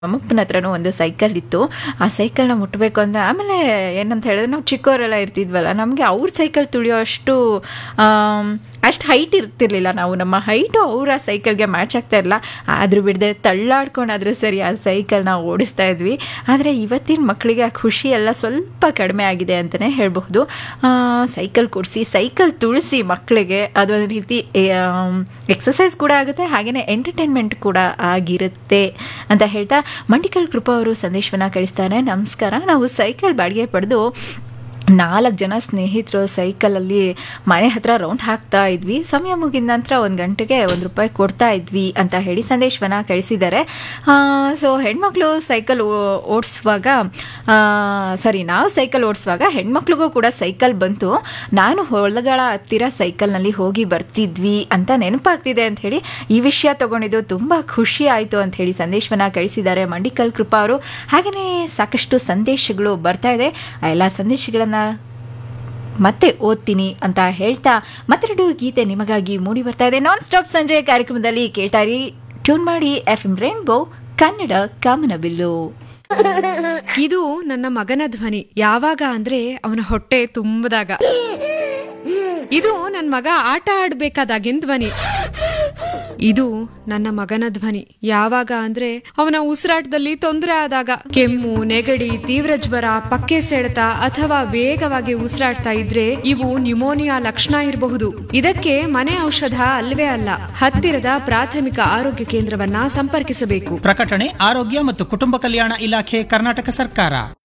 ಅಮ್ಮಪ್ಪನ ಹತ್ರನೂ ಒಂದು ಸೈಕಲ್ ಇತ್ತು ಆ ಸೈಕಲ್ನ ಮುಟ್ಟಬೇಕು ಅಂದರೆ ಆಮೇಲೆ ಏನಂತ ಹೇಳಿದ್ರೆ ನಾವು ಚಿಕ್ಕವರೆಲ್ಲ ಇರ್ತಿದ್ವಲ್ಲ ನಮಗೆ ಅವ್ರ ಸೈಕಲ್ ತುಳಿಯೋ ಅಷ್ಟು ಅಷ್ಟು ಹೈಟ್ ಇರ್ತಿರ್ಲಿಲ್ಲ ನಾವು ನಮ್ಮ ಹೈಟು ಅವರ ಸೈಕಲ್ಗೆ ಮ್ಯಾಚ್ ಆಗ್ತಾ ಇರಲಿಲ್ಲ ಆದರೂ ಬಿಡದೆ ತಳ್ಳಾಡ್ಕೊಂಡಾದ್ರೂ ಸರಿ ಆ ಸೈಕಲ್ನ ಓಡಿಸ್ತಾ ಇದ್ವಿ ಆದರೆ ಇವತ್ತಿನ ಮಕ್ಕಳಿಗೆ ಆ ಖುಷಿ ಎಲ್ಲ ಸ್ವಲ್ಪ ಕಡಿಮೆ ಆಗಿದೆ ಅಂತಲೇ ಹೇಳಬಹುದು ಸೈಕಲ್ ಕೊಡಿಸಿ ಸೈಕಲ್ ತುಳಿಸಿ ಮಕ್ಕಳಿಗೆ ಅದೊಂದು ರೀತಿ ಎಕ್ಸಸೈಸ್ ಕೂಡ ಆಗುತ್ತೆ ಹಾಗೆಯೇ ಎಂಟರ್ಟೈನ್ಮೆಂಟ್ ಕೂಡ ಆಗಿರುತ್ತೆ ಅಂತ ಹೇಳ್ತಾ ಮಂಡಿಕಲ್ ಕೃಪಾ ಅವರು ಸಂದೇಶವನ್ನು ಕಳಿಸ್ತಾರೆ ನಮಸ್ಕಾರ ನಾವು ಸೈಕಲ್ ಬಾಡಿಗೆ ಪಡೆದು ನಾಲ್ಕು ಜನ ಸ್ನೇಹಿತರು ಸೈಕಲಲ್ಲಿ ಮನೆ ಹತ್ರ ರೌಂಡ್ ಹಾಕ್ತಾ ಇದ್ವಿ ಸಮಯ ಮುಗಿದ ನಂತರ ಒಂದು ಗಂಟೆಗೆ ಒಂದು ರೂಪಾಯಿ ಕೊಡ್ತಾ ಇದ್ವಿ ಅಂತ ಹೇಳಿ ಸಂದೇಶವನ್ನು ಕಳಿಸಿದ್ದಾರೆ ಸೊ ಹೆಣ್ಮಕ್ಳು ಸೈಕಲ್ ಓಡಿಸುವಾಗ ಸಾರಿ ನಾವು ಸೈಕಲ್ ಓಡಿಸುವಾಗ ಹೆಣ್ಮಕ್ಳಿಗೂ ಕೂಡ ಸೈಕಲ್ ಬಂತು ನಾನು ಹೊಲಗಳ ಹತ್ತಿರ ಸೈಕಲ್ನಲ್ಲಿ ಹೋಗಿ ಬರ್ತಿದ್ವಿ ಅಂತ ನೆನಪಾಗ್ತಿದೆ ಅಂತ ಹೇಳಿ ಈ ವಿಷಯ ತಗೊಂಡಿದ್ದು ತುಂಬ ಖುಷಿ ಆಯಿತು ಅಂತ ಹೇಳಿ ಸಂದೇಶವನ್ನು ಕಳಿಸಿದ್ದಾರೆ ಮಂಡಿಕಲ್ ಕೃಪಾ ಅವರು ಹಾಗೆಯೇ ಸಾಕಷ್ಟು ಸಂದೇಶಗಳು ಬರ್ತಾ ಇದೆ ಆ ಎಲ್ಲ ಸಂದೇಶಗಳನ್ನು ಮತ್ತೆ ಓದ್ತೀನಿ ಅಂತ ಹೇಳ್ತಾ ಮತ್ತೆರಡು ಗೀತೆ ನಿಮಗಾಗಿ ಮೂಡಿ ಬರ್ತಾ ಇದೆ ನಾನ್ ಸ್ಟಾಪ್ ಸಂಜೆ ಕಾರ್ಯಕ್ರಮದಲ್ಲಿ ಕೇಳ್ತಾ ಇರಿ ಟ್ಯೂನ್ ಮಾಡಿ ಎಫ್ ಎಂ ರೇನ್ಬೋ ಕನ್ನಡ ಕಾಮನಬಿಲ್ಲು ಇದು ನನ್ನ ಮಗನ ಧ್ವನಿ ಯಾವಾಗ ಅಂದ್ರೆ ಅವನ ಹೊಟ್ಟೆ ತುಂಬದಾಗ ಇದು ನನ್ನ ಮಗ ಆಟ ಆಡ್ಬೇಕಾದಾಗಿನ ಧ್ವನಿ ಇದು ನನ್ನ ಮಗನ ಧ್ವನಿ ಯಾವಾಗ ಅಂದ್ರೆ ಅವನ ಉಸಿರಾಟದಲ್ಲಿ ತೊಂದರೆ ಆದಾಗ ಕೆಮ್ಮು ನೆಗಡಿ ತೀವ್ರ ಜ್ವರ ಪಕ್ಕೆ ಸೆಳೆತ ಅಥವಾ ವೇಗವಾಗಿ ಉಸಿರಾಡ್ತಾ ಇದ್ರೆ ಇವು ನ್ಯುಮೋನಿಯಾ ಲಕ್ಷಣ ಇರಬಹುದು ಇದಕ್ಕೆ ಮನೆ ಔಷಧ ಅಲ್ವೇ ಅಲ್ಲ ಹತ್ತಿರದ ಪ್ರಾಥಮಿಕ ಆರೋಗ್ಯ ಕೇಂದ್ರವನ್ನ ಸಂಪರ್ಕಿಸಬೇಕು ಪ್ರಕಟಣೆ ಆರೋಗ್ಯ ಮತ್ತು ಕುಟುಂಬ ಕಲ್ಯಾಣ ಇಲಾಖೆ ಕರ್ನಾಟಕ ಸರ್ಕಾರ